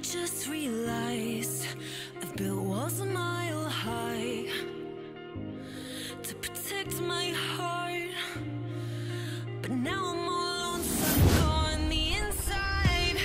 just realized I've built walls a mile high to protect my heart. But now I'm all alone, stuck on the inside.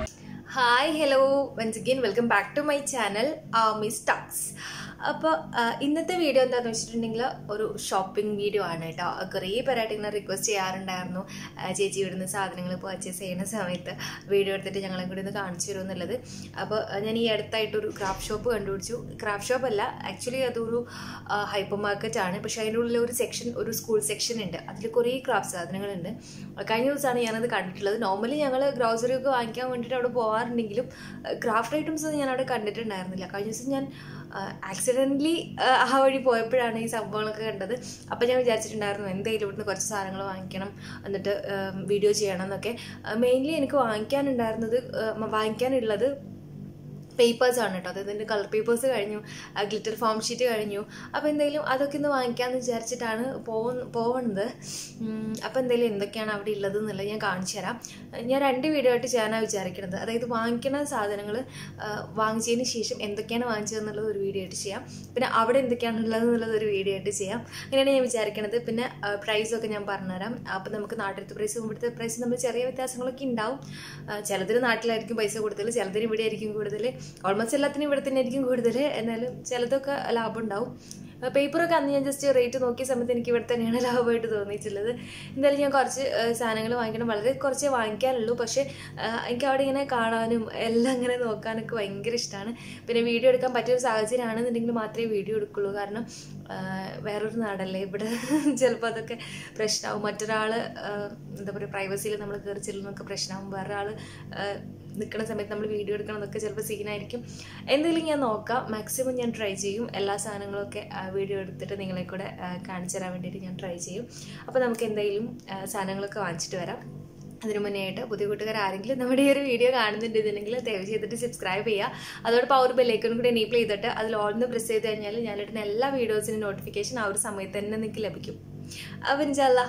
Hi hello once again welcome back to my channel Miss Tux അപ്പോൾ ഇന്നത്തെ video എന്താണെന്ന് വെച്ചിട്ടുണ്ടെങ്കിൽ ഒരു shopping video ആണ് കേട്ടോ കുറേ പേരായിട്ട് ഇങ്ങനെ റിക്വസ്റ്റ് ചെയ്യാറുണ്ടായിരുന്നു ആ, ചേച്ചി ഇവിടുന്ന് സാധനങ്ങൾ പർച്ചേസ് ചെയ്യുന്ന സമയത്ത് വീഡിയോ എടുത്തിട്ട് ഞങ്ങളെ കൂടി ഒന്ന് കാണിച്ചു തരും എന്നുള്ളത് അപ്പോൾ ഞാൻ ഈ അടുത്തായിട്ടൊരു ക്രാഫ്റ്റ് ഷോപ്പ് കണ്ടുപിടിച്ചു ക്രാഫ്റ്റ് ഷോപ്പ് അല്ല ആക്ച്വലി അതൊരു ഹൈപ്പർ മാർക്കറ്റ് ആണ് പക്ഷേ അതിൻ്റെ ഉള്ളിൽ ഒരു സെക്ഷൻ ഒരു സ്കൂൾ സെക്ഷൻ ഉണ്ട് അതിൽ കുറേ ക്രാഫ്റ്റ് സാധനങ്ങളുണ്ട് കഴിഞ്ഞ ദിവസമാണ് ഞാനത് കണ്ടിട്ടുള്ളത് നോർമലി ഞങ്ങൾ ഗ്രോസറി ഒക്കെ വാങ്ങിക്കാൻ വേണ്ടിയിട്ട് അവിടെ പോകാറുണ്ടെങ്കിലും ക്രാഫ്റ്റ് ഐറ്റംസ് ഒന്നും ഞാൻ അവിടെ കണ്ടിട്ടുണ്ടായിരുന്നില്ല കഴിഞ്ഞ ദിവസം ഞാൻ ആക്സിഡൻ്റലി ആ വഴി പോയപ്പോഴാണ് ഈ സംഭവങ്ങളൊക്കെ കണ്ടത് അപ്പോൾ ഞാൻ വിചാരിച്ചിട്ടുണ്ടായിരുന്നു എന്തായാലും ഇവിടുന്ന് കുറച്ച് സാധനങ്ങൾ വാങ്ങിക്കണം എന്നിട്ട് വീഡിയോ ചെയ്യണം എന്നൊക്കെ മെയിൻലി എനിക്ക് വാങ്ങിക്കാനുണ്ടായിരുന്നത് ആ, വാങ്ങിക്കാനുള്ളത് പേപ്പേഴ്സ് ആണ് കേട്ടോ അതായത് എൻ്റെ കളർ പേപ്പേഴ്സ് കഴിഞ്ഞു ഗ്ലിറ്റർ ഫോം ഷീറ്റ് കഴിഞ്ഞു അപ്പോൾ എന്തെങ്കിലും അതൊക്കെ ഒന്ന് വാങ്ങിക്കാമെന്ന് വിചാരിച്ചിട്ടാണ് പോകുന്ന പോകുന്നത് അപ്പോൾ എന്തെങ്കിലും എന്തൊക്കെയാണ് അവിടെ ഉള്ളത് എന്നുള്ളത് ഞാൻ കാണിച്ചു തരാം ഞാൻ രണ്ട് വീഡിയോ ആയിട്ട് ചെയ്യാനാണ് വിചാരിക്കുന്നത് അതായത് വാങ്ങിക്കുന്ന സാധനങ്ങൾ വാങ്ങിച്ചതിന് ശേഷം എന്തൊക്കെയാണ് വാങ്ങിച്ചതെന്നുള്ളത് ഒരു വീഡിയോ ആയിട്ട് ചെയ്യാം പിന്നെ അവിടെ എന്തൊക്കെയാണ് ഉള്ളത് എന്നുള്ളത് ഒരു വീഡിയോ ആയിട്ട് ചെയ്യാം അങ്ങനെയാണ് ഞാൻ വിചാരിക്കുന്നത് പിന്നെ പ്രൈസൊക്കെ ഞാൻ പറഞ്ഞുതരാം അപ്പോൾ നമുക്ക് നാട്ടിലത്തെ പ്രൈസും ഇവിടുത്തെ പ്രൈസും തമ്മിൽ ചെറിയ വ്യത്യാസങ്ങളൊക്കെ ഉണ്ടാവും ആ, ചിലതിന് നാട്ടിലായിരിക്കും പൈസ കൂടുതൽ ചിലതിന് ഇവിടെ ആയിരിക്കും കൂടുതൽ ഓൾമോസ്റ്റ് എല്ലാത്തിനും ഇവിടെ തന്നെ ആയിരിക്കും കൂടുതൽ എന്നാലും ചിലതൊക്കെ ലാഭം ഉണ്ടാവും പേപ്പറൊക്കെ അന്ന് ഞാൻ ജസ്റ്റ് റേറ്റ് നോക്കിയ സമയത്ത് എനിക്ക് ഇവിടെ തന്നെയാണ് ലാഭമായിട്ട് തോന്നിയിട്ടുള്ളത് എന്തായാലും ഞാൻ കുറച്ച് സാധനങ്ങൾ വാങ്ങിക്കണം വളരെ കുറച്ചേ വാങ്ങിക്കാനുള്ളൂ പക്ഷേ ആ, എനിക്ക് അവിടെ ഇങ്ങനെ കാണാനും എല്ലാം ഇങ്ങനെ നോക്കാനൊക്കെ ഭയങ്കര ഇഷ്ടമാണ് പിന്നെ വീഡിയോ എടുക്കാൻ പറ്റിയൊരു സാഹചര്യമാണെന്നുണ്ടെങ്കിൽ മാത്രമേ വീഡിയോ എടുക്കുള്ളൂ കാരണം ആ, വേറൊരു നാടല്ലേ ഇവിടെ ചിലപ്പോൾ അതൊക്കെ പ്രശ്നമാവും മറ്റൊരാൾ എന്താ പറയുക പ്രൈവസിയിൽ നമ്മൾ കയറി ചെല്ലുന്നൊക്കെ പ്രശ്നമാവും വേറൊരാൾ നിൽക്കുന്ന സമയത്ത് നമ്മൾ വീഡിയോ എടുക്കണം എന്നൊക്കെ ചിലപ്പോൾ സീനായിരിക്കും എന്തെങ്കിലും ഞാൻ നോക്കാം മാക്സിമം ഞാൻ ട്രൈ ചെയ്യും എല്ലാ സാധനങ്ങളൊക്കെ വീഡിയോ എടുത്തിട്ട് നിങ്ങളെ കൂടെ ആ, കാണിച്ചു തരാൻ വേണ്ടിയിട്ട് ഞാൻ ട്രൈ ചെയ്യും അപ്പോൾ നമുക്ക് എന്തെങ്കിലും ആ, സാധനങ്ങളൊക്കെ വാങ്ങിച്ചിട്ട് വരാം അതിനു മുന്നേ ആയിട്ട് പുതിയ കൂട്ടുകാർ ആരെങ്കിലും നമ്മുടെ ഈ ഒരു വീഡിയോ കാണുന്നുണ്ടെന്നുണ്ടെങ്കിൽ ദയവ് ചെയ്തിട്ട് സബ്സ്ക്രൈബ് ചെയ്യുക അതോടൊപ്പം ആ ഒരു ബെല്ലൈക്കൺ കൂടി എനേബിൾ ചെയ്തിട്ട് അതിൽ ഓൾന്ന് പ്രസ് ചെയ്ത് കഴിഞ്ഞാൽ ഞാനിടുന്ന എല്ലാ വീഡിയോസിനും നോട്ടിഫിക്കേഷൻ ആ ഒരു സമയത്ത് തന്നെ നിങ്ങൾക്ക് ലഭിക്കും അപ്പം ഇൻഷാല്ല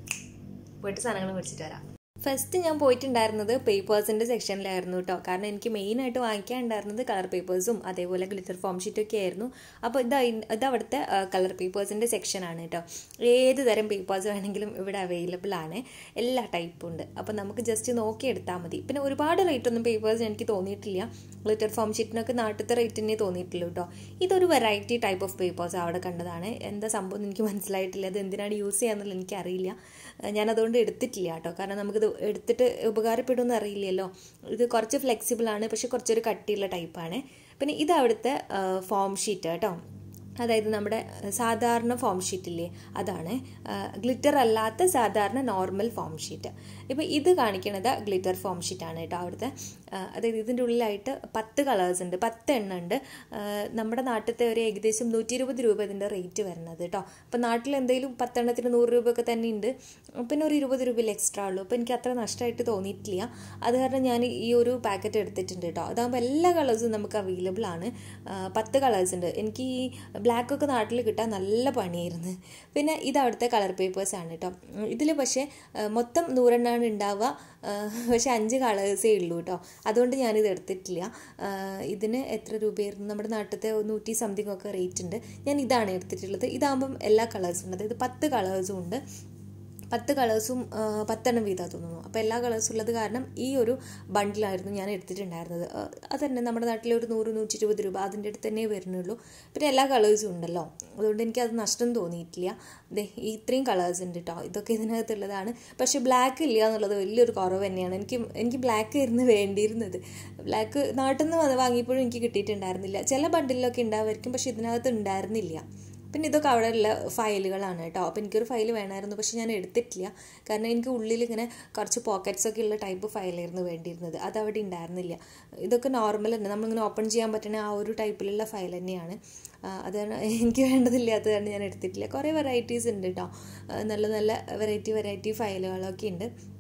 പോയിട്ട് സാധനങ്ങൾ മേടിച്ചിട്ട് വരാം ഫസ്റ്റ് ഞാൻ പോയിട്ടുണ്ടായിരുന്നത് പേപ്പേഴ്സിൻ്റെ സെക്ഷനിലായിരുന്നു കേട്ടോ കാരണം എനിക്ക് മെയിനായിട്ട് വാങ്ങിക്കാനുണ്ടായിരുന്നത് കളർ പേപ്പേഴ്സും അതേപോലെ ഗ്ലിറ്റർ ഫോം ഷീറ്റൊക്കെ ആയിരുന്നു അപ്പോൾ ഇത് ഇത് അവിടുത്തെ കളർ പേപ്പേഴ്സിൻ്റെ സെക്ഷനാണ് കേട്ടോ ഏത് തരം പേപ്പേഴ്സ് വേണമെങ്കിലും ഇവിടെ അവൈലബിൾ ആണ് എല്ലാ ടൈപ്പും ഉണ്ട് അപ്പോൾ നമുക്ക് ജസ്റ്റ് നോക്കി എടുത്താൽ മതി പിന്നെ ഒരുപാട് റേറ്റ് ഒന്നും പേപ്പേഴ്സ് എനിക്ക് തോന്നിയിട്ടില്ല ഗ്ലിറ്റർ ഫോം ഷീറ്റിനൊക്കെ നാട്ടിലത്തെ റേറ്റ് തന്നെ തോന്നിയിട്ടുള്ളൂ കേട്ടോ ഇതൊരു വെറൈറ്റി ടൈപ്പ് ഓഫ് പേപ്പേഴ്സ് അവിടെ കണ്ടതാണ് എന്താ സംഭവം എന്ന് എനിക്ക് മനസ്സിലായിട്ടില്ല അത് എന്തിനാണ് യൂസ് ചെയ്യാന്നുള്ളത് എനിക്കറിയില്ല ഞാൻ അതുകൊണ്ട് എടുത്തിട്ടില്ല കേട്ടോ കാരണം നമുക്കിത് എടുത്തിട്ട് ഉപകാരപ്പെടുമെന്ന് അറിയില്ലല്ലോ ഇത് കുറച്ച് ഫ്ലെക്സിബിൾ ആണ് പക്ഷെ കുറച്ചൊരു കട്ടിയുള്ള ടൈപ്പാണ് പിന്നെ ഇത് അവിടുത്തെ ഫോം ഷീറ്റ് കേട്ടോ അതായത് നമ്മുടെ സാധാരണ ഫോം ഷീറ്റില്ലേ അതാണ് ഗ്ലിറ്റർ അല്ലാത്ത സാധാരണ നോർമൽ ഫോം ഷീറ്റ് ഇപ്പോൾ ഇത് കാണിക്കണത് ഗ്ലിറ്റർ ഫോം ഷീറ്റാണ് കേട്ടോ അവിടുത്തെ ആ, അതായത് ഇതിൻ്റെ ഉള്ളിലായിട്ട് പത്ത് കളേഴ്സ് ഉണ്ട് പത്ത് എണ്ണം ഉണ്ട് ആ, നമ്മുടെ നാട്ടിലത്തെ ഒരു ഏകദേശം നൂറ്റി ഇരുപത് രൂപ ഇതിൻ്റെ റേറ്റ് വരുന്നത് കേട്ടോ അപ്പോൾ നാട്ടിൽ എന്തെങ്കിലും പത്തെണ്ണത്തിന് നൂറ് രൂപയൊക്കെ തന്നെ ഉണ്ട് പിന്നെ ഒരു ഇരുപത് രൂപയിൽ എക്സ്ട്രാ ഉള്ളൂ അപ്പോൾ എനിക്ക് അത്ര നഷ്ടമായിട്ട് തോന്നിയിട്ടില്ല അത് കാരണം ഞാൻ ഈ ഒരു പാക്കറ്റ് എടുത്തിട്ടുണ്ട് കേട്ടോ അതാകുമ്പോൾ എല്ലാ കളേഴ്സും നമുക്ക് അവൈലബിൾ ആണ് ആ, പത്ത് കളേഴ്സ് ഉണ്ട് എനിക്ക് ഈ ബ്ലാക്ക് ഒക്കെ നാട്ടിൽ കിട്ടാൻ നല്ല പണിയായിരുന്നു പിന്നെ ഇത് അവിടുത്തെ കളർ പേപ്പേഴ്സ് ആണ് കേട്ടോ ഇതിൽ പക്ഷേ ആ, മൊത്തം നൂറെണ്ണമാണ് ഉണ്ടാവുക ആ, പക്ഷേ അഞ്ച് കളേഴ്സേ ഉള്ളൂ കേട്ടോ അതുകൊണ്ട് ഞാനിത് എടുത്തിട്ടില്ല ആ, ഇതിന് എത്ര രൂപയായിരുന്നു നമ്മുടെ നാട്ടിലത്തെ നൂറ്റി സംതിങ് ഒക്കെ റേറ്റ് ഉണ്ട് ഞാൻ ഇതാണ് എടുത്തിട്ടുള്ളത് ഇതാകുമ്പം എല്ലാ കളേഴ്സും ഉണ്ട് അതായത് പത്ത് കളേഴ്സും ഉണ്ട് പത്ത് കളേഴ്സും പത്തെണ്ണം വീതാ തോന്നുന്നു അപ്പോൾ എല്ലാ കളേഴ്സും ഉള്ളത് കാരണം ഈ ഒരു ബണ്ടിലായിരുന്നു ഞാൻ എടുത്തിട്ടുണ്ടായിരുന്നത് ആ, അതന്നെ നമ്മുടെ നാട്ടിലെ ഒരു നൂറ് നൂറ്റി ഇരുപത് രൂപ അതിൻ്റെ അടുത്ത് തന്നെ വരുന്നുള്ളൂ പിന്നെ എല്ലാ കളേഴ്സും ഉണ്ടല്ലോ അതുകൊണ്ട് എനിക്കത് നഷ്ടം തോന്നിയിട്ടില്ല ദേ ഈ ഇത്രയും കളേഴ്സ് ഉണ്ട് കേട്ടോ ഇതൊക്കെ ഇതിനകത്തുള്ളതാണ് പക്ഷേ ബ്ലാക്ക് ഇല്ല എന്നുള്ളത് വലിയൊരു കുറവ് തന്നെയാണ് എനിക്ക് എനിക്ക് ബ്ലാക്ക് ആയിരുന്നു വേണ്ടിയിരുന്നത് ബ്ലാക്ക് നാട്ടിൽ നിന്ന് വന്ന് വാങ്ങിയപ്പോഴും എനിക്ക് കിട്ടിയിട്ടുണ്ടായിരുന്നില്ല ചില ബണ്ടിലൊക്കെ ഉണ്ടാവുമായിരിക്കും പക്ഷേ ഇതിനകത്ത് ഉണ്ടായിരുന്നില്ല പിന്നെ ഇതൊക്കെ അവിടെ ഉള്ള ഫയലുകളാണ് കേട്ടോ അപ്പോൾ എനിക്കൊരു ഫയൽ വേണമായിരുന്നു പക്ഷെ ഞാൻ എടുത്തിട്ടില്ല കാരണം എനിക്ക് ഉള്ളിൽ ഇങ്ങനെ കുറച്ച് പോക്കറ്റ്സ് ഒക്കെ ഉള്ള ടൈപ്പ് ഫയലായിരുന്നു വേണ്ടിയിരുന്നത് അത് അവിടെ ഉണ്ടായിരുന്നില്ല ഇതൊക്കെ നോർമൽ തന്നെ നമ്മളിങ്ങനെ ഓപ്പൺ ചെയ്യാൻ പറ്റുന്ന ആ ഒരു ടൈപ്പിലുള്ള ഫയൽ തന്നെയാണ് ആ, അതാണ് എനിക്ക് വേണ്ടതില്ലാത്തതാണ് ഞാൻ എടുത്തിട്ടില്ല കുറേ വെറൈറ്റീസ് ഉണ്ട് കേട്ടോ ആ, നല്ല നല്ല വെറൈറ്റി വെറൈറ്റി ഫയലുകളൊക്കെ ഉണ്ട്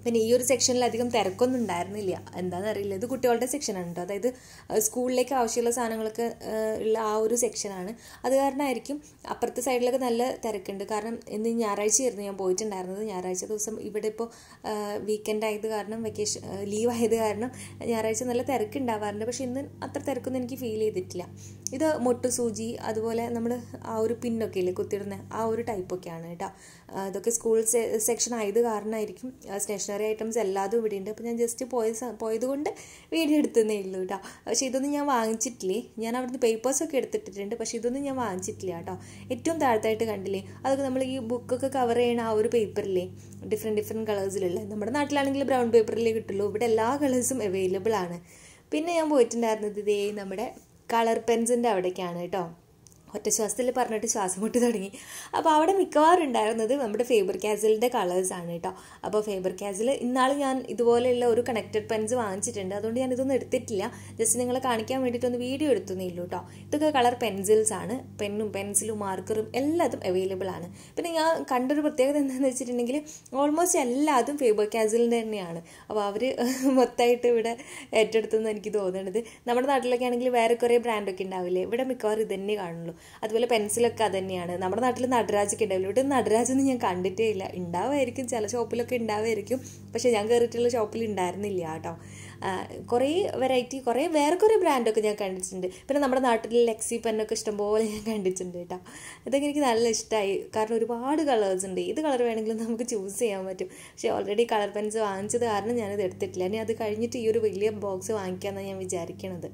പിന്നെ ഈ ഒരു സെക്ഷനിൽ അധികം തിരക്കൊന്നും ഉണ്ടായിരുന്നില്ല എന്താണെന്ന് അറിയില്ല ഇത് കുട്ടികളുടെ സെക്ഷനാണ് കേട്ടോ അതായത് അഹ് സ്കൂളിലേക്ക് ആവശ്യമുള്ള സാധനങ്ങളൊക്കെ അഹ് ഉള്ള ആ ഒരു സെക്ഷനാണ് അത് കാരണമായിരിക്കും അപ്പുറത്തെ സൈഡിലൊക്കെ നല്ല തിരക്കുണ്ട് കാരണം ഇന്ന് ഞായറാഴ്ചയായിരുന്നു ഞാൻ പോയിട്ടുണ്ടായിരുന്നത് ഞായറാഴ്ച ദിവസം ഇവിടെ ഇപ്പോൾ വീക്കെൻഡ് ആയത് കാരണം വെക്കേഷൻ ലീവ് ആയത് കാരണം ഞായറാഴ്ച നല്ല തിരക്ക് ഉണ്ടാവാറുണ്ട് പക്ഷെ ഇന്ന് അത്ര തിരക്കൊന്നും എനിക്ക് ഫീൽ ചെയ്തിട്ടില്ല ഇത് മൊട്ട് സൂചി അതുപോലെ നമ്മൾ ആ ഒരു പിന്നൊക്കെ ഇല്ലേ കുത്തിടുന്ന ആ ഒരു ടൈപ്പൊക്കെയാണ് കേട്ടോ ആ, ഇതൊക്കെ സ്കൂൾ സെക്ഷൻ ആയത് കാരണമായിരിക്കും സ്റ്റേഷനറി ഐറ്റംസ് എല്ലാതും ഇവിടെ ഉണ്ട് അപ്പോൾ ഞാൻ ജസ്റ്റ് പോയ സ- പോയത് കൊണ്ട് വീഡിയോ എടുത്തതേ ഉള്ളൂ കേട്ടോ പക്ഷേ ഇതൊന്നും ഞാൻ വാങ്ങിച്ചിട്ടില്ലേ ഞാൻ അവിടുന്ന് പേപ്പേഴ്സൊക്കെ എടുത്തിട്ടിട്ടുണ്ട് പക്ഷേ ഇതൊന്നും ഞാൻ വാങ്ങിച്ചിട്ടില്ല കേട്ടോ ഏറ്റവും താഴത്തായിട്ട് കണ്ടില്ലേ അതൊക്കെ നമ്മൾ ഈ ബുക്കൊക്കെ കവർ ചെയ്യണ ആ ഒരു പേപ്പറില്ലേ ഡിഫറെൻറ്റ് ഡിഫറെൻറ്റ് കളേഴ്സിലുള്ള നമ്മുടെ നാട്ടിലാണെങ്കിൽ ബ്രൗൺ പേപ്പറിലേ കിട്ടുള്ളൂ ഇവിടെ എല്ലാ കളേഴ്സും അവൈലബിൾ ആണ് പിന്നെ ഞാൻ പോയിട്ടുണ്ടായിരുന്നത് ഇതേ നമ്മുടെ കളർ പെൻസിൻ്റെ അവിടേക്കാണ് കേട്ടോ ഒറ്റ ശ്വാസത്തിൽ പറഞ്ഞിട്ട് ശ്വാസം മുട്ടി തുടങ്ങി അപ്പോൾ അവിടെ മിക്കവാറും ഉണ്ടായിരുന്നത് നമ്മുടെ ഫേബർ കാസിലിൻ്റെ കളേഴ്സാണ് കേട്ടോ അപ്പോൾ ഫേബർ കാസിൽ ഇന്നാൾ ഞാൻ ഇതുപോലെയുള്ള ഒരു കണക്റ്റഡ് പെൻസ് വാങ്ങിച്ചിട്ടുണ്ട് അതുകൊണ്ട് ഞാൻ ഇതൊന്നും എടുത്തിട്ടില്ല ജസ്റ്റ് നിങ്ങളെ കാണിക്കാൻ വേണ്ടിയിട്ടൊന്ന് വീഡിയോ എടുത്തുന്നേ ഉള്ളൂ കേട്ടോ ഇതൊക്കെ കളർ പെൻസിൽസ് ആണ് പെന്നും പെൻസിലും മാർക്കറും എല്ലാതും അവൈലബിൾ ആണ് പിന്നെ ഞാൻ കണ്ടൊരു പ്രത്യേകത എന്താണെന്ന് വെച്ചിട്ടുണ്ടെങ്കിൽ ഓൾമോസ്റ്റ് എല്ലാതും ഫേബർ കാസിലിൻ്റെ തന്നെയാണ് അപ്പോൾ അവർ മൊത്തമായിട്ട് ഇവിടെ ഏറ്റെടുത്തെന്ന് എനിക്ക് തോന്നുന്നത് നമ്മുടെ നാട്ടിലൊക്കെ ആണെങ്കിൽ വേറെ കുറേ ബ്രാൻഡൊക്കെ ഉണ്ടാവില്ലേ ഇവിടെ മിക്കവാറും ഇത് തന്നെ കാണുള്ളൂ അതുപോലെ പെൻസിലൊക്കെ അത് തന്നെയാണ് നമ്മുടെ നാട്ടിൽ നടരാജൊക്കെ ഉണ്ടാവില്ല ഇവിടെ നടരാജൊന്നും ഞാൻ കണ്ടിട്ടേ ഇല്ല ഉണ്ടാവുമായിരിക്കും ചില ഷോപ്പിലൊക്കെ ഉണ്ടാവുമായിരിക്കും പക്ഷേ ഞാൻ കയറിയിട്ടുള്ള ഷോപ്പിൽ ഉണ്ടായിരുന്നില്ല കേട്ടോ ആ, കുറേ വെറൈറ്റി കുറേ വേറെ കുറേ ബ്രാൻഡൊക്കെ ഞാൻ കണ്ടിട്ടുണ്ട് പിന്നെ നമ്മുടെ നാട്ടിൽ ലെക്സി പെന്നൊക്കെ ഇഷ്ടംപോലെ ഞാൻ കണ്ടിട്ടുണ്ട് കേട്ടോ ഇതൊക്കെ എനിക്ക് നല്ല ഇഷ്ടമായി കാരണം ഒരുപാട് കളേഴ്സ് ഉണ്ട് ഏത് കളർ വേണമെങ്കിലും നമുക്ക് ചൂസ് ചെയ്യാൻ പറ്റും പക്ഷേ ഓൾറെഡി കളർ പെൻസ് വാങ്ങിച്ചത് കാരണം ഞാനിത് എടുത്തിട്ടില്ല ഇനി അത് കഴിഞ്ഞിട്ട് ഈ ഒരു വലിയ ബോക്സ് വാങ്ങിക്കാമെന്നാണ് ഞാൻ വിചാരിക്കണത്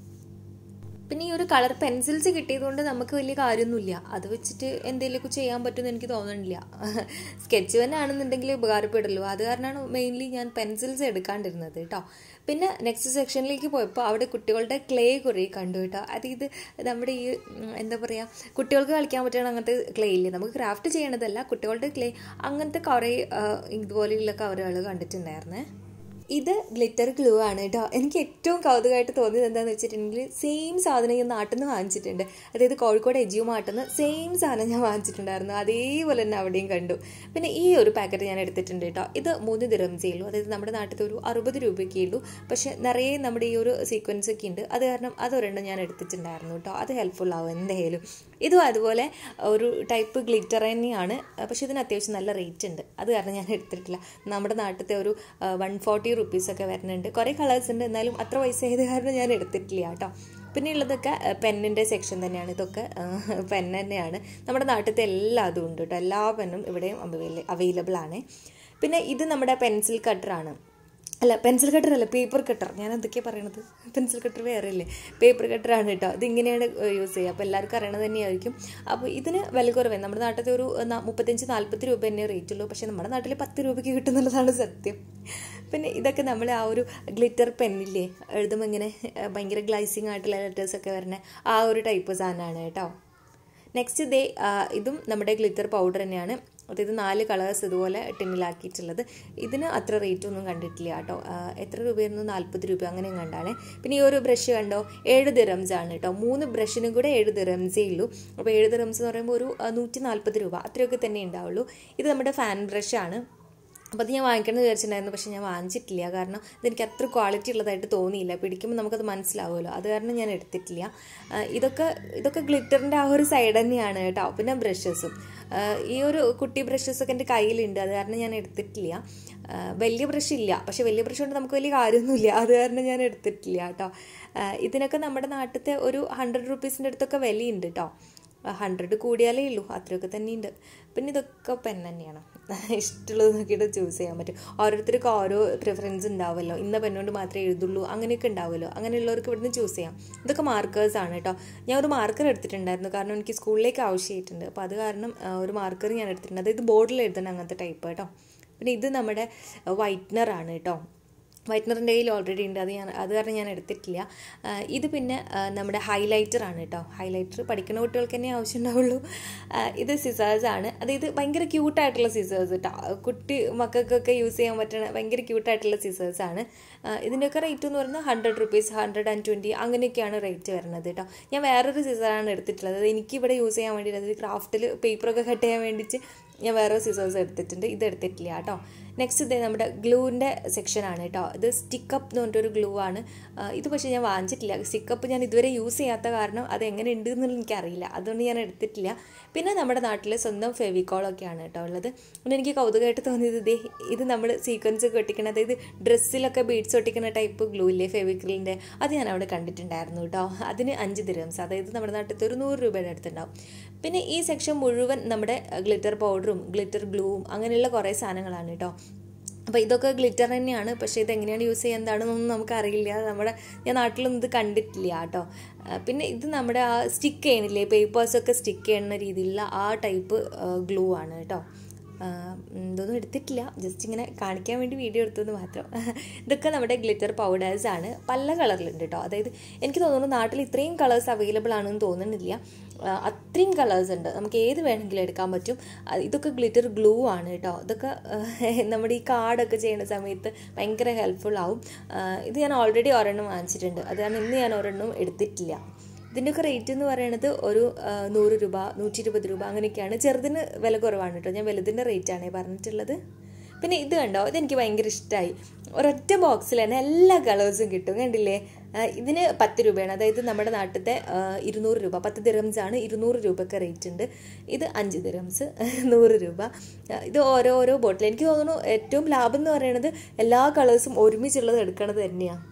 പിന്നെ ഈ ഒരു കളർ പെൻസിൽസ് കിട്ടിയതുകൊണ്ട് നമുക്ക് വലിയ കാര്യമൊന്നുമില്ല അത് വെച്ചിട്ട് എന്തെങ്കിലുമൊക്കെ ചെയ്യാൻ പറ്റുമെന്ന് എനിക്ക് തോന്നുന്നില്ല സ്കെച്ച് പെൻ ആണെന്നുണ്ടെങ്കിൽ ഉപകാരപ്പെടുള്ളൂ അത് കാരണമാണ് മെയിൻലി ഞാൻ പെൻസിൽസ് എടുക്കാണ്ടിരുന്നത് കേട്ടോ പിന്നെ നെക്സ്റ്റ് സെക്ഷനിലേക്ക് പോയപ്പോൾ അവിടെ കുട്ടികളുടെ ക്ലേ കുറേ കണ്ടു കേട്ടോ അത് ഇത് നമ്മുടെ ഈ ഉം, എന്താ പറയുക കുട്ടികൾക്ക് കളിക്കാൻ പറ്റുന്ന അങ്ങനത്തെ ക്ലേ ഇല്ലേ നമുക്ക് ക്രാഫ്റ്റ് ചെയ്യണതല്ല കുട്ടികളുടെ ക്ലേ അങ്ങനത്തെ കുറേ ആ, ഇതുപോലെയുള്ള കവറുകൾ കണ്ടിട്ടുണ്ടായിരുന്നേ ഇത് ഗ്ലിറ്റർ ഗ്ലൂ ആണ് കേട്ടോ എനിക്ക് ഏറ്റവും കൗതുകമായിട്ട് തോന്നിയത് എന്താണെന്ന് വെച്ചിട്ടുണ്ടെങ്കിൽ സെയിം സാധനം ഞാൻ നാട്ടിൽ നിന്ന് വാങ്ങിച്ചിട്ടുണ്ട് അതായത് കോഴിക്കോട് എജിയോ മാട്ടിൽ നിന്ന് സെയിം സാധനം ഞാൻ വാങ്ങിച്ചിട്ടുണ്ടായിരുന്നു അതേപോലെ തന്നെ അവിടെയും കണ്ടു പിന്നെ ഈ ഒരു പാക്കറ്റ് ഞാൻ എടുത്തിട്ടുണ്ട് കേട്ടോ ഇത് മൂന്ന് ദിറംസേ ഉള്ളൂ അതായത് നമ്മുടെ നാട്ടിലത്തെ ഒരു അറുപത് രൂപയ്ക്കേ ഉള്ളൂ പക്ഷെ നിറയെ നമ്മുടെ ഈ ഒരു സീക്വൻസ് ഒക്കെ ഉണ്ട് അത് കാരണം അതൊരെണ്ണം ഞാൻ എടുത്തിട്ടുണ്ടായിരുന്നു കേട്ടോ അത് ഹെൽപ്ഫുൾ ആവും എന്തായാലും ഇതും അതുപോലെ ഒരു ടൈപ്പ് ഗ്ലിറ്റർ തന്നെയാണ് പക്ഷെ ഇതിന് അത്യാവശ്യം നല്ല റേറ്റ് ഉണ്ട് അത് കാരണം ഞാൻ എടുത്തിട്ടില്ല നമ്മുടെ നാട്ടിലത്തെ ഒരു വൺ ഫോർട്ടി റുപ്പീസൊക്കെ വരുന്നുണ്ട് കുറേ കളേഴ്സ് ഉണ്ട് എന്നാലും അത്ര പൈസ ആയത് കാരണം ഞാൻ എടുത്തിട്ടില്ല കേട്ടോ പിന്നെ ഉള്ളതൊക്കെ പെന്നിൻ്റെ സെക്ഷൻ തന്നെയാണ് ഇതൊക്കെ പെൻ തന്നെയാണ് നമ്മുടെ നാട്ടിലത്തെ എല്ലാ അതും ഉണ്ട് കേട്ടോ എല്ലാ പെന്നും ഇവിടെയും അവൈലബിൾ ആണ് പിന്നെ ഇത് നമ്മുടെ പെൻസിൽ കട്ടറാണ് അല്ല പെൻസിൽ കട്ടർ അല്ല പേപ്പർ കട്ടർ ഞാൻ എന്തൊക്കെയാണ് പറയണത് പെൻസിൽ കട്ടർ വേറെ അല്ലേ പേപ്പർ കട്ടറാണ് കേട്ടോ ഇതിങ്ങനെയാണ് യൂസ് ചെയ്യുക അപ്പോൾ എല്ലാവർക്കും അറിയണത് തന്നെയായിരിക്കും അപ്പോൾ ഇതിന് വില കുറവേ നമ്മുടെ നാട്ടിലത്തെ ഒരു ന- മുപ്പത്തഞ്ച് നാൽപ്പത്തി രൂപ തന്നെ റേറ്റ് ഉള്ളൂ പക്ഷേ നമ്മുടെ നാട്ടിൽ പത്ത് രൂപയ്ക്ക് കിട്ടുന്നുള്ളതാണ് സത്യം പിന്നെ ഇതൊക്കെ നമ്മൾ ആ ഒരു ഗ്ലിറ്റർ പെന്നില്ലേ എഴുതുമ്പോൾ ഇങ്ങനെ ഏഹ്, ഭയങ്കര ഗ്ലൈസിങ് ആയിട്ടുള്ള ലെറ്റേഴ്സൊക്കെ വരുന്ന ആ ഒരു ടൈപ്പ് സാധനമാണ് കേട്ടോ നെക്സ്റ്റ് ഇതേ ആ, ഇതും നമ്മുടെ ഗ്ലിറ്റർ പൗഡർ തന്നെയാണ് അതായത് നാല് കളേഴ്സ് ഇതുപോലെ ടിന്നിലാക്കിയിട്ടുള്ളത് ഇതിന് അത്ര റേറ്റ് ഒന്നും കണ്ടിട്ടില്ല കേട്ടോ ആ, എത്ര രൂപയായിരുന്നു നാൽപ്പത് രൂപ അങ്ങനെ കണ്ടാണ് പിന്നെ ഈ ഒരു ബ്രഷ് കണ്ടോ ഏഴ് ദിറംസ് ആണ് കേട്ടോ മൂന്ന് ബ്രഷിനും കൂടെ ഏഴ് ദിറംസേ ഉള്ളൂ അപ്പോൾ ഏഴ് ദിറംസ് എന്ന് പറയുമ്പോൾ ഒരു ആ, നൂറ്റി നാൽപ്പത് രൂപ അത്രയൊക്കെ തന്നെ ഉണ്ടാവുള്ളൂ ഇത് നമ്മുടെ ഫാൻ ബ്രഷാണ് അപ്പോൾ അത് ഞാൻ വാങ്ങിക്കണം എന്ന് വിചാരിച്ചിട്ടുണ്ടായിരുന്നു പക്ഷേ ഞാൻ വാങ്ങിച്ചിട്ടില്ല കാരണം ഇതെനിക്ക് അത്ര ക്വാളിറ്റി ഉള്ളതായിട്ട് തോന്നിയില്ല പിടിക്കുമ്പോൾ നമുക്കത് മനസ്സിലാവുമല്ലോ അത് കാരണം ഞാൻ എടുത്തിട്ടില്ല ആ, ഇതൊക്കെ ഇതൊക്കെ ഗ്ലിറ്ററിൻ്റെ ആ ഒരു സൈഡ് തന്നെയാണ് കേട്ടോ പിന്നെ ബ്രഷസും ഈ ഒരു കുട്ടി ബ്രഷസൊക്കെ എൻ്റെ കയ്യിലുണ്ട് അത് കാരണം ഞാൻ എടുത്തിട്ടില്ല ആ, വലിയ ബ്രഷ് ഇല്ല പക്ഷേ വലിയ ബ്രഷ് കൊണ്ട് നമുക്ക് വലിയ കാര്യമൊന്നുമില്ല അത് കാരണം ഞാൻ എടുത്തിട്ടില്ല കേട്ടോ ആ, ഇതിനൊക്കെ നമ്മുടെ നാട്ടിലത്തെ ഒരു ഹൺഡ്രഡ് റുപ്പീസിൻ്റെ അടുത്തൊക്കെ വിലയുണ്ട് കേട്ടോ ഹൺഡ്രഡ് കൂടിയാലേ ഉള്ളൂ അത്രയൊക്കെ തന്നെയുണ്ട് പിന്നെ ഇതൊക്കെ പെൻ തന്നെയാണ് ഇഷ്ടമുള്ളത് നോക്കിയിട്ട് ചൂസ് ചെയ്യാൻ പറ്റും ഓരോരുത്തർക്കും ഓരോ പ്രിഫറൻസ് ഉണ്ടാവുമല്ലോ ഇന്ന പെണ്ണുകൊണ്ട് മാത്രമേ എഴുതുള്ളൂ അങ്ങനെയൊക്കെ ഉണ്ടാവുമല്ലോ അങ്ങനെയുള്ളവർക്ക് ഇവിടുന്ന് ചൂസ് ചെയ്യാം ഇതൊക്കെ മാർക്കേഴ്സ് ആണ് കേട്ടോ ഞാൻ ഒരു മാർക്കർ എടുത്തിട്ടുണ്ടായിരുന്നു കാരണം എനിക്ക് സ്കൂളിലേക്ക് ആവശ്യമായിട്ടുണ്ട് അപ്പോൾ അത് കാരണം ആ, ഒരു മാർക്കർ ഞാൻ എടുത്തിട്ടുണ്ട് അതായത് ബോർഡിൽ എഴുതണം അങ്ങനത്തെ ടൈപ്പ് കേട്ടോ പിന്നെ ഇത് നമ്മുടെ വൈറ്റ്നർ ആണ് കേട്ടോ വൈറ്റ്നറിൻ്റെ കയ്യിൽ ഓൾറെഡി ഉണ്ട് അത് ഞാൻ അത് കാരണം ഞാൻ എടുത്തിട്ടില്ല ആ, ഇത് പിന്നെ ആ, നമ്മുടെ ഹൈലൈറ്റർ ആണ് കേട്ടോ ഹൈലൈറ്റർ പഠിക്കുന്ന കുട്ടികൾക്ക് തന്നെ ആവശ്യം ഉണ്ടാവുള്ളൂ ആ, ഇത് സിസേഴ്സ് ആണ് അതായത് ഭയങ്കര ക്യൂട്ടായിട്ടുള്ള സിസേഴ്സ് കേട്ടോ കുട്ടി മക്കൾക്കൊക്കെ യൂസ് ചെയ്യാൻ പറ്റുന്ന ഭയങ്കര ക്യൂട്ടായിട്ടുള്ള സിസേഴ്സ് ആണ് ആ, ഇതിൻ്റെയൊക്കെ റേറ്റ് എന്ന് പറയുന്നത് hundred rupees hundred and twenty അങ്ങനെയൊക്കെയാണ് റേറ്റ് വരുന്നത് കേട്ടോ ഞാൻ വേറൊരു സിസറാണ് എടുത്തിട്ടുള്ളത് അത് എനിക്കിവിടെ യൂസ് ചെയ്യാൻ വേണ്ടിയിട്ട് അതായത് ക്രാഫ്റ്റിൽ പേപ്പറൊക്കെ കട്ട് ചെയ്യാൻ വേണ്ടിയിട്ട് ഞാൻ വേറെ സിസേഴ്സ് എടുത്തിട്ടുണ്ട് ഇത് എടുത്തിട്ടില്ല കേട്ടോ നെക്സ്റ്റ് ഇത് നമ്മുടെ ഗ്ലൂവിൻ്റെ സെക്ഷനാണ് കേട്ടോ ഇത് സ്റ്റിക്കപ്പ് എന്ന് പറഞ്ഞിട്ടൊരു ഗ്ലൂ ആണ് ആ, ഇത് പക്ഷേ ഞാൻ വാങ്ങിച്ചിട്ടില്ല സ്റ്റിക്കപ്പ് ഞാൻ ഇതുവരെ യൂസ് ചെയ്യാത്ത കാരണം അത് എങ്ങനെ ഉണ്ട് എന്നുള്ളത് എനിക്കറിയില്ല അതുകൊണ്ട് ഞാൻ എടുത്തിട്ടില്ല പിന്നെ നമ്മുടെ നാട്ടിൽ സ്വന്തം ഫെവിക്കോളൊക്കെയാണ് കേട്ടോ ഉള്ളത് പിന്നെ എനിക്ക് കൗതുകമായിട്ട് തോന്നിയത് ഇതേ ഇത് നമ്മൾ സീക്വൻസ് ഒക്കെ ഒട്ടിക്കണം അതായത് ഡ്രസ്സിലൊക്കെ ബീഡ്സ് ഒട്ടിക്കുന്ന ടൈപ്പ് ഗ്ലൂ ഇല്ലേ ഫെവിക്രിലിൻ്റെ അത് ഞാൻ അവിടെ കണ്ടിട്ടുണ്ടായിരുന്നു കേട്ടോ അതിന് അഞ്ച് ദിരംസ് അതായത് നമ്മുടെ നാട്ടിലത്തെ ഒരു നൂറ് രൂപയുടെ അടുത്തുണ്ടാവും പിന്നെ ഈ സെക്ഷൻ മുഴുവൻ നമ്മുടെ ഗ്ലിറ്റർ പൗഡറും ഗ്ലിറ്റർ ഗ്ലൂവും അങ്ങനെയുള്ള കുറേ സാധനങ്ങളാണ് കേട്ടോ അപ്പോൾ ഇതൊക്കെ ഗ്ലിറ്റർ തന്നെയാണ് പക്ഷേ ഇത് എങ്ങനെയാണ് യൂസ് ചെയ്യുക എന്താണെന്നൊന്നും നമുക്കറിയില്ല നമ്മുടെ ഞാൻ നാട്ടിലൊന്നും ഇത് കണ്ടിട്ടില്ല കേട്ടോ ആ, പിന്നെ ഇത് നമ്മുടെ ആ സ്റ്റിക്ക് ചെയ്യണില്ലേ പേപ്പേഴ്സൊക്കെ സ്റ്റിക്ക് ചെയ്യുന്ന രീതിയിലുള്ള ആ ടൈപ്പ് ഗ്ലൂ ആണ് കേട്ടോ ആ, ഇതൊന്നും എടുത്തിട്ടില്ല ജസ്റ്റ് ഇങ്ങനെ കാണിക്കാൻ വേണ്ടി വീഡിയോ എടുത്തത് മാത്രം ഇതൊക്കെ നമ്മുടെ ഗ്ലിറ്റർ പൗഡേഴ്സ് ആണ് പല കളറിലുണ്ട് കേട്ടോ അതായത് എനിക്ക് തോന്നുന്നു നാട്ടിൽ ഇത്രയും കളേഴ്സ് അവൈലബിൾ ആണെന്ന് തോന്നുന്നില്ല ആ, അത്രയും കളേഴ്സ് ഉണ്ട് നമുക്ക് ഏത് വേണമെങ്കിലും എടുക്കാൻ പറ്റും ആ, ഇതൊക്കെ ഗ്ലിറ്റർ ഗ്ലൂ ആണ് കേട്ടോ ഇതൊക്കെ ആ, നമ്മുടെ ഈ കാർഡൊക്കെ ചെയ്യുന്ന സമയത്ത് ഭയങ്കര ഹെൽപ്ഫുൾ ആവും ആ, ഇത് ഞാൻ ഓൾറെഡി ഒരെണ്ണം വാങ്ങിച്ചിട്ടുണ്ട് അത് കാരണം ഇന്ന് ഞാൻ ഒരെണ്ണം എടുത്തിട്ടില്ല ഇതിൻ്റെയൊക്കെ റേറ്റ് എന്ന് പറയുന്നത് ഒരു ആ, നൂറ് രൂപ നൂറ്റി ഇരുപത് രൂപ അങ്ങനെയൊക്കെയാണ് ചെറുതിന് വില കുറവാണ് കേട്ടോ ഞാൻ വലുതിൻ്റെ റേറ്റാണ് പറഞ്ഞിട്ടുള്ളത് പിന്നെ ഇത് കണ്ടോ ഇതെനിക്ക് ഭയങ്കര ഇഷ്ടമായി ഒരൊറ്റ ബോക്സിൽ തന്നെ എല്ലാ കളേഴ്സും കിട്ടും കണ്ടില്ലേ ആ, ഇതിന് പത്ത് രൂപയാണ് അതായത് നമ്മുടെ നാട്ടിലത്തെ ആ, ഇരുന്നൂറ് രൂപ പത്ത് ദിറംസ് ആണ് ഇരുന്നൂറ് രൂപയൊക്കെ റേറ്റ് ഉണ്ട് ഇത് അഞ്ച് ദിറംസ് നൂറ് രൂപ ആ, ഇത് ഓരോ ഓരോ ബോട്ടിൽ എനിക്ക് തോന്നുന്നു ഏറ്റവും ലാഭം എന്ന് പറയുന്നത് എല്ലാ കളേഴ്സും ഒരുമിച്ചുള്ളത് എടുക്കണത് തന്നെയാണ്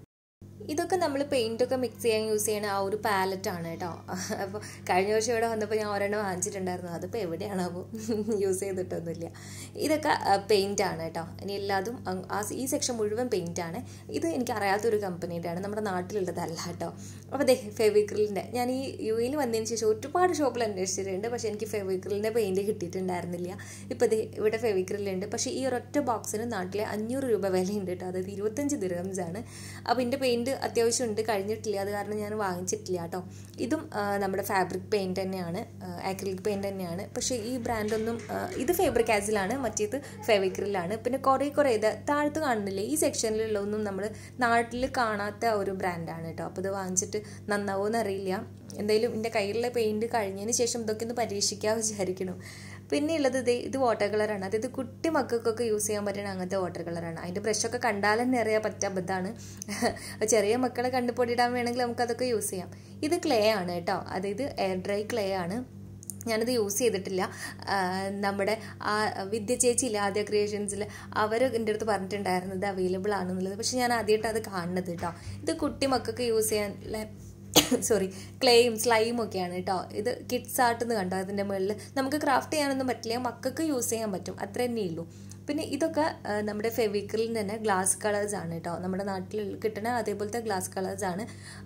ഇതൊക്കെ നമ്മൾ പെയിൻ്റ് ഒക്കെ മിക്സ് ചെയ്യാൻ യൂസ് ചെയ്യണ ആ ഒരു പാലറ്റ് ആണ് കേട്ടോ അപ്പോൾ കഴിഞ്ഞ വർഷം ഇവിടെ വന്നപ്പോൾ ഞാൻ ഒരെണ്ണം വാങ്ങിച്ചിട്ടുണ്ടായിരുന്നു അതിപ്പോൾ എവിടെയാണാവോ യൂസ് ചെയ്തിട്ടൊന്നുമില്ല ഇതൊക്കെ പെയിൻ്റ് ആണ് കേട്ടോ ഇനി എല്ലാതും അങ് ആ ഈ സെക്ഷൻ മുഴുവൻ പെയിൻ്റ് ആണ് ഇത് എനിക്ക് അറിയാത്തൊരു കമ്പനിയുടെ ആണ് നമ്മുടെ നാട്ടിലുള്ളതല്ല കേട്ടോ അപ്പോൾ ദേ ഫെവിക്രിലിൻ്റെ ഞാൻ ഈ യു എയിൽ വന്നതിന് ശേഷം ഒരുപാട് ഷോപ്പിൽ അന്വേഷിച്ചിട്ടുണ്ട് പക്ഷേ എനിക്ക് ഫെവിക്രിലിൻ്റെ പെയിൻറ്റ് കിട്ടിയിട്ടുണ്ടായിരുന്നില്ല ഇപ്പോൾ ദേ ഇവിടെ ഫെവിക്രിലുണ്ട് പക്ഷേ ഈ ഒരൊറ്റ ബോക്സിന് നാട്ടിലെ അഞ്ഞൂറ് രൂപ വിലയുണ്ട് കേട്ടോ അതായത് ഇരുപത്തഞ്ച് ദിർഹംസ് ആണ് അപ്പോൾ ഇതിൻ്റെ പെയിൻറ്റ് അത്യാവശ്യം ഉണ്ട് കഴിഞ്ഞിട്ടില്ല അത് കാരണം ഞാൻ വാങ്ങിച്ചിട്ടില്ല കേട്ടോ ഇതും ആ, നമ്മുടെ ഫാബ്രിക് പെയിൻറ്റ് തന്നെയാണ് ആക്രിലിക് പെയിൻറ്റ് തന്നെയാണ് പക്ഷേ ഈ ബ്രാൻഡൊന്നും ആ, ഇത് ഫേബ്രിക് ആസിലാണ് മറ്റേത് ഫെവിക്രിലാണ് പിന്നെ കുറേ കുറേ ഇത് താഴത്ത് കാണുന്നില്ലേ ഈ സെക്ഷനിലുള്ളതൊന്നും നമ്മൾ നാട്ടിൽ കാണാത്ത ഒരു ബ്രാൻഡാണ് കേട്ടോ അപ്പോൾ ഇത് വാങ്ങിച്ചിട്ട് നന്നാവുമെന്ന് അറിയില്ല എന്തായാലും എൻ്റെ കയ്യിലുള്ള പെയിൻറ്റ് കഴിഞ്ഞതിന് ശേഷം ഇതൊക്കെ ഒന്ന് പരീക്ഷിക്കാൻ വിചാരിക്കണം പിന്നെ ഉള്ളത് ഇത് ഇത് വാട്ടർ കളറാണ് അതായത് കുട്ടി മക്കൾക്കൊക്കെ യൂസ് ചെയ്യാൻ പറ്റുന്ന അങ്ങനത്തെ വാട്ടർ കളറാണ് അതിൻ്റെ ബ്രഷൊക്കെ കണ്ടാൽ തന്നെ അറിയാൻ പറ്റാൻ അബദ്ധമാണ് ചെറിയ മക്കളെ കണ്ടുപൊടിയിടാൻ വേണമെങ്കിൽ നമുക്ക് അതൊക്കെ യൂസ് ചെയ്യാം ഇത് ക്ലേ ആണ് കേട്ടോ അതായത് എയർ ഡ്രൈ ക്ലേ ആണ് ഞാനത് യൂസ് ചെയ്തിട്ടില്ല ആ, നമ്മുടെ ആ വിദ്യ ചേച്ചിയില്ല ആദ്യ ക്രിയേഷൻസിൽ അവർ എൻ്റെ അടുത്ത് പറഞ്ഞിട്ടുണ്ടായിരുന്നു ഇത് അവൈലബിൾ ആണെന്നുള്ളത് പക്ഷെ ഞാൻ ആദ്യമായിട്ട് അത് കാണുന്നത് കേട്ടോ ഇത് കുട്ടി മക്കൾക്ക് യൂസ് ചെയ്യാൻ സോറി ക്ലേയും സ്ലൈമും ഒക്കെയാണ് കേട്ടോ ഇത് കിഡ്സ് ആർട്ട് എന്ന് കണ്ടോ അതിൻ്റെ മുകളിൽ നമുക്ക് ക്രാഫ്റ്റ് ചെയ്യാനൊന്നും പറ്റില്ല മക്കൾക്ക് യൂസ് ചെയ്യാൻ പറ്റും അത്ര തന്നെ ഉള്ളൂ പിന്നെ ഇതൊക്കെ ആ, നമ്മുടെ ഫെവിക്കലിൽ തന്നെ ഗ്ലാസ് കളേഴ്സ് ആണ് കേട്ടോ നമ്മുടെ നാട്ടിൽ കിട്ടുന്ന അതേപോലത്തെ ഗ്ലാസ് കളേഴ്സ് ആണ്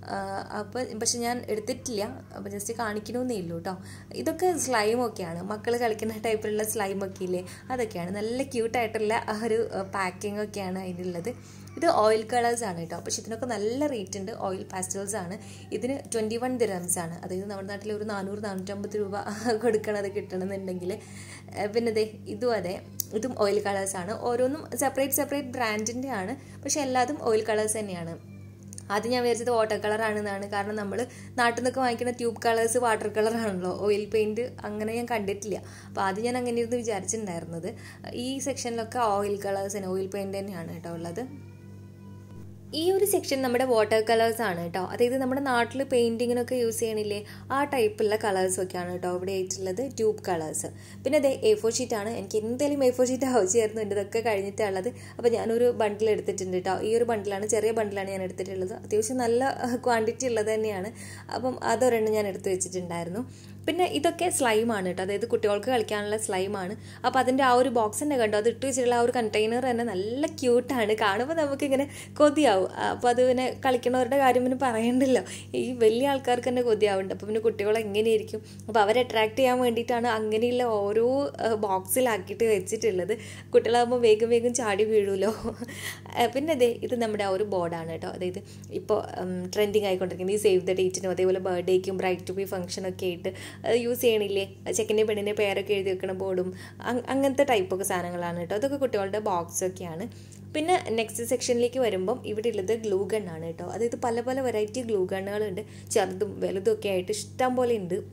അപ്പോൾ പക്ഷെ ഞാൻ എടുത്തിട്ടില്ല അപ്പോൾ ജസ്റ്റ് കാണിക്കണമെന്നേ ഉള്ളൂ കേട്ടോ ഇതൊക്കെ സ്ലൈമൊക്കെയാണ് മക്കൾ കളിക്കുന്ന ടൈപ്പിലുള്ള സ്ലൈമൊക്കെ ഇല്ലേ അതൊക്കെയാണ് നല്ല ക്യൂട്ടായിട്ടുള്ള ആ ഒരു പാക്കിംഗ് ഒക്കെയാണ് അതിനുള്ളത് ഇത് ഓയിൽ കളേഴ്സ് ആണ് കേട്ടോ പക്ഷെ ഇതിനൊക്കെ നല്ല റേറ്റ് ഉണ്ട് ഓയിൽ പാസ്റ്റൽസ് ആണ് ഇതിന് ട്വൻറ്റി വൺ ദിറംസ് ആണ് അതായത് നമ്മുടെ നാട്ടിൽ ഒരു നാനൂറ് നാനൂറ്റമ്പത് രൂപ കൊടുക്കണത് കിട്ടണമെന്നുണ്ടെങ്കിൽ ഏഹ് പിന്നെ ദേ ഇതും അതെ ഇതും ഓയിൽ കളേഴ്സ് ആണ് ഓരോന്നും സെപ്പറേറ്റ് സെപ്പറേറ്റ് ബ്രാൻഡിൻ്റെ ആണ് പക്ഷെ എല്ലാതും ഓയിൽ കളേഴ്സ് തന്നെയാണ് ആദ്യം ഞാൻ വിചാരിച്ചത് വാട്ടർ കളർ ആണെന്നാണ് കാരണം നമ്മൾ നാട്ടിൽ നിന്നൊക്കെ വാങ്ങിക്കുന്ന ട്യൂബ് കളേഴ്സ് വാട്ടർ കളർ ആണല്ലോ ഓയിൽ പെയിൻറ് അങ്ങനെ ഞാൻ കണ്ടിട്ടില്ല അപ്പോൾ ആദ്യം ഞാൻ അങ്ങനെ ഇരുന്ന് വിചാരിച്ചിട്ടുണ്ടായിരുന്നത് ഈ സെക്ഷനിലൊക്കെ ഓയിൽ കളേഴ്സ് തന്നെ ഓയിൽ പെയിൻറ് തന്നെയാണ് കേട്ടോ ഉള്ളത് ഈ ഒരു സെക്ഷൻ നമ്മുടെ വാട്ടർ കളേഴ്സ് ആണ് കേട്ടോ അതായത് നമ്മുടെ നാട്ടിൽ പെയിൻറ്റിങ്ങിനൊക്കെ യൂസ് ചെയ്യണില്ലേ ആ ടൈപ്പുള്ള കളേഴ്സ് ഒക്കെയാണ് കേട്ടോ ഇവിടെ ആയിട്ടുള്ളത് ട്യൂബ് കളേഴ്സ് പിന്നെ അതെ എ ഫോർ ഷീറ്റ് ആണ് എനിക്ക് എന്തായാലും എ ഫോർ ഷീറ്റ് ആവശ്യമായിരുന്നു എൻ്റെ ഇതൊക്കെ കഴിഞ്ഞിട്ടുള്ളത് അപ്പോൾ ഞാനൊരു ബണ്ടിൽ എടുത്തിട്ടുണ്ട് കേട്ടോ ഈ ഒരു ബണ്ടിലാണ് ചെറിയ ബണ്ടിലാണ് ഞാൻ എടുത്തിട്ടുള്ളത് അത്യാവശ്യം നല്ല ക്വാണ്ടിറ്റി ഉള്ളത് തന്നെയാണ് അപ്പം അതൊരെണ്ണം ഞാൻ എടുത്ത് വെച്ചിട്ടുണ്ടായിരുന്നു പിന്നെ ഇതൊക്കെ സ്ലൈമാണ് കേട്ടോ അതായത് കുട്ടികൾക്ക് കളിക്കാനുള്ള സ്ലൈമാണ് അപ്പോൾ അതിൻ്റെ ആ ഒരു ബോക്സ് തന്നെ കണ്ടോ അത് ഇട്ട് വെച്ചിട്ടുള്ള ആ ഒരു കണ്ടെയ്നർ തന്നെ നല്ല ക്യൂട്ടാണ് കാണുമ്പോൾ നമുക്കിങ്ങനെ കൊതിയാവും അപ്പോൾ അത് പിന്നെ കളിക്കണവരുടെ കാര്യം പിന്നെ പറയണ്ടല്ലോ ഈ വലിയ ആൾക്കാർക്ക് തന്നെ കൊതിയാവുന്നുണ്ട് അപ്പോൾ പിന്നെ കുട്ടികൾ എങ്ങനെയായിരിക്കും അപ്പോൾ അവരെ അട്രാക്ട് ചെയ്യാൻ വേണ്ടിയിട്ടാണ് അങ്ങനെയുള്ള ഓരോ ബോക്സിലാക്കിയിട്ട് വെച്ചിട്ടുള്ളത് കുട്ടികളാകുമ്പോൾ വേഗം വേഗം ചാടി വീഴുമല്ലോ പിന്നെ അതെ ഇത് നമ്മുടെ ആ ഒരു ബോർഡാണ് കേട്ടോ അതായത് ഇപ്പോൾ ട്രെൻഡിങ് ആയിക്കൊണ്ടിരിക്കുന്നത് ഈ സേവ് ദ ഡേറ്റിനും അതേപോലെ ബർത്ത്ഡേക്കും ബ്രൈറ്റ് ടു ബി ഫംഗ്ഷനൊക്കെ ആയിട്ട് യൂസ് ചെയ്യണില്ലേ ചെക്കൻ്റെ പെണ്ണിൻ്റെ പേരൊക്കെ എഴുതി വെക്കണ ബോർഡും അങ്ങനത്തെ ടൈപ്പൊക്കെ സാധനങ്ങളാണ് കേട്ടോ അതൊക്കെ കുട്ടികളുടെ ബോക്സൊക്കെയാണ് പിന്നെ നെക്സ്റ്റ് സെക്ഷനിലേക്ക് വരുമ്പം ഇവിടെ ഉള്ളത് ഗ്ലൂ ഗൺ ആണ് കേട്ടോ അതായത് പല പല വെറൈറ്റി ഗ്ലൂ ഗണ്ണുകളുണ്ട് ചെറുതും വലുതും ഒക്കെ ആയിട്ട് ഇഷ്ടം പോലെ ഉണ്ട്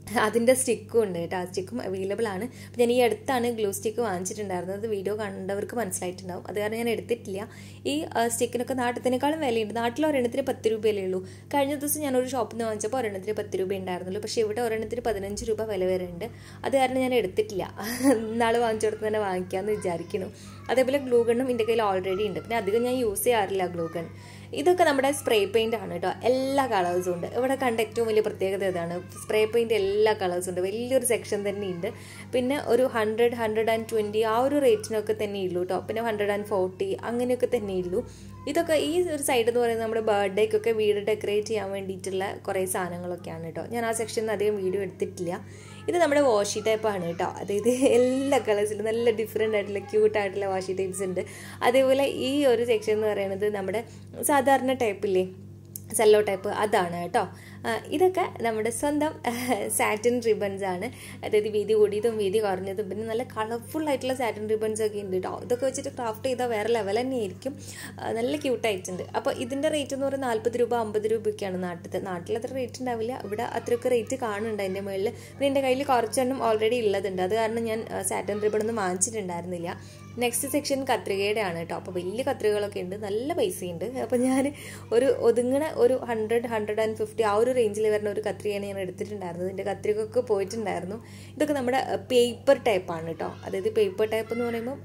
അതിൻ്റെ സ്റ്റിക്കും ഉണ്ട് കേട്ടോ ആ സ്റ്റിക്കും അവൈലബിൾ ആണ് അപ്പോൾ ഞാൻ ഈ അടുത്താണ് ഗ്ലൂ സ്റ്റിക്ക് വാങ്ങിച്ചിട്ടുണ്ടായിരുന്നത് അത് വീഡിയോ കണ്ടവർക്ക് മനസ്സിലായിട്ടുണ്ടാവും അത് കാരണം ഞാൻ എടുത്തിട്ടില്ല ഈ സ്റ്റിക്കിനൊക്കെ നാട്ടിനേക്കാളും വിലയുണ്ട് നാട്ടിൽ ഒരെണ്ണത്തിന് പത്ത് രൂപയല്ലേ ഉള്ളൂ കഴിഞ്ഞ ദിവസം ഞാൻ ഒരു ഷോപ്പിൽ നിന്ന് വാങ്ങിച്ചപ്പോൾ ഒരെണ്ണത്തിന് പത്ത് രൂപ ഉണ്ടായിരുന്നുള്ളൂ പക്ഷേ ഇവിടെ ഒരെണ്ണത്തിന് പതിനഞ്ച് രൂപ വില വരെ ഉണ്ട് അത് കാരണം ഞാൻ എടുത്തിട്ടില്ല നാളെ വാങ്ങിച്ചെടുത്ത് തന്നെ വാങ്ങിക്കാമെന്ന് വിചാരിക്കുന്നു അതേപോലെ ഗ്ലൂ ഗണ്ണും എൻ്റെ കയ്യിൽ ഓൾറെഡി ഉണ്ട് പിന്നെ അധികം ഞാൻ യൂസ് ചെയ്യാറില്ല ഗ്ലൂ ഗൺ ഇതൊക്കെ നമ്മുടെ സ്പ്രേ പെയിൻ്റ് ആണ് കേട്ടോ എല്ലാ കളേഴ്സും ഉണ്ട് ഇവിടെ കണ്ട ഏറ്റവും വലിയ പ്രത്യേകത ഇതാണ് സ്പ്രേ പെയിൻ്റ് എല്ലാ കളേഴ്സും ഉണ്ട് വലിയൊരു സെക്ഷൻ തന്നെ ഉണ്ട് പിന്നെ ഒരു ഹൺഡ്രഡ് ഹൺഡ്രഡ് ആൻഡ് ട്വൻറ്റി ആ ഒരു റേറ്റിനൊക്കെ തന്നെ ഉള്ളൂ കേട്ടോ പിന്നെ ഹൺഡ്രഡ് ആൻഡ് ഫോർട്ടി അങ്ങനെയൊക്കെ തന്നെ ഉള്ളൂ ഇതൊക്കെ ഈ ഒരു സൈഡ് എന്ന് പറയുന്നത് നമ്മുടെ ബർത്ത്ഡേക്കൊക്കെ വീട് ഡെക്കറേറ്റ് ചെയ്യാൻ വേണ്ടിയിട്ടുള്ള കുറേ സാധനങ്ങളൊക്കെയാണ് കേട്ടോ ഞാൻ ആ സെക്ഷനിൽ നിന്ന് അധികം വീഡിയോ എടുത്തിട്ടില്ല ഇത് നമ്മുടെ വാഷി ടൈപ്പാണ് കേട്ടോ അതായത് എല്ലാ കളേഴ്സിലും നല്ല ഡിഫറെൻ്റ് ആയിട്ടുള്ള ക്യൂട്ട് ആയിട്ടുള്ള വാഷി ടൈപ്സ് ഉണ്ട് അതേപോലെ ഈ ഒരു സെക്ഷൻ എന്ന് പറയുന്നത് നമ്മുടെ സാധാരണ ടൈപ്പില്ലേ സെല്ലോ ടൈപ്പ് അതാണ് കേട്ടോ ഇതൊക്കെ നമ്മുടെ സ്വന്തം സാറ്റിൻ റിബൺസ് ആണ് അതായത് വീതി കൂടിയതും വീതി കുറഞ്ഞതും പിന്നെ നല്ല കളർഫുൾ ആയിട്ടുള്ള സാറ്റിൻ റിബൺസ് ഒക്കെ ഉണ്ട് കേട്ടോ ഇതൊക്കെ വെച്ചിട്ട് ക്രാഫ്റ്റ് ചെയ്താൽ വേറെ ലെവൽ തന്നെയായിരിക്കും നല്ല ക്യൂട്ടായിട്ടുണ്ട് അപ്പോൾ ഇതിൻ്റെ റേറ്റ് എന്ന് പറയുന്നത് നാൽപ്പത് രൂപ അമ്പത് രൂപയൊക്കെയാണ് നാട്ടിലത്തെ നാട്ടിൽ അത്ര റേറ്റ് ഉണ്ടാവില്ല ഇവിടെ അത്രയൊക്കെ റേറ്റ് കാണുന്നുണ്ട് അതിൻ്റെ മുകളിൽ പിന്നെ എൻ്റെ കയ്യിൽ കുറച്ചെണ്ണം ഓൾറെഡി ഉള്ളതുണ്ട് അത് കാരണം ഞാൻ സാറ്റിൻ റിബൺ ഒന്നും വാങ്ങിച്ചിട്ടുണ്ടായിരുന്നില്ല നെക്സ്റ്റ് സെക്ഷൻ കത്രികയുടെ ആണ് കേട്ടോ അപ്പോൾ വലിയ കത്രികകളൊക്കെ ഉണ്ട് നല്ല പൈസയുണ്ട് അപ്പോൾ ഞാൻ ഒരു ഒതുങ്ങണ ഒരു ഹൺഡ്രഡ് ഹൺഡ്രഡ് ആൻഡ് ഫിഫ്റ്റി ആ ഒരു റേഞ്ചിൽ വരുന്ന ഒരു കത്രികയാണ് ഞാൻ എടുത്തിട്ടുണ്ടായിരുന്നത് എൻ്റെ കത്രികയൊക്കെ പോയിട്ടുണ്ടായിരുന്നു ഇതൊക്കെ നമ്മുടെ പേപ്പർ ടൈപ്പാണ് കേട്ടോ അതായത് പേപ്പർ ടൈപ്പ് എന്ന് പറയുമ്പോൾ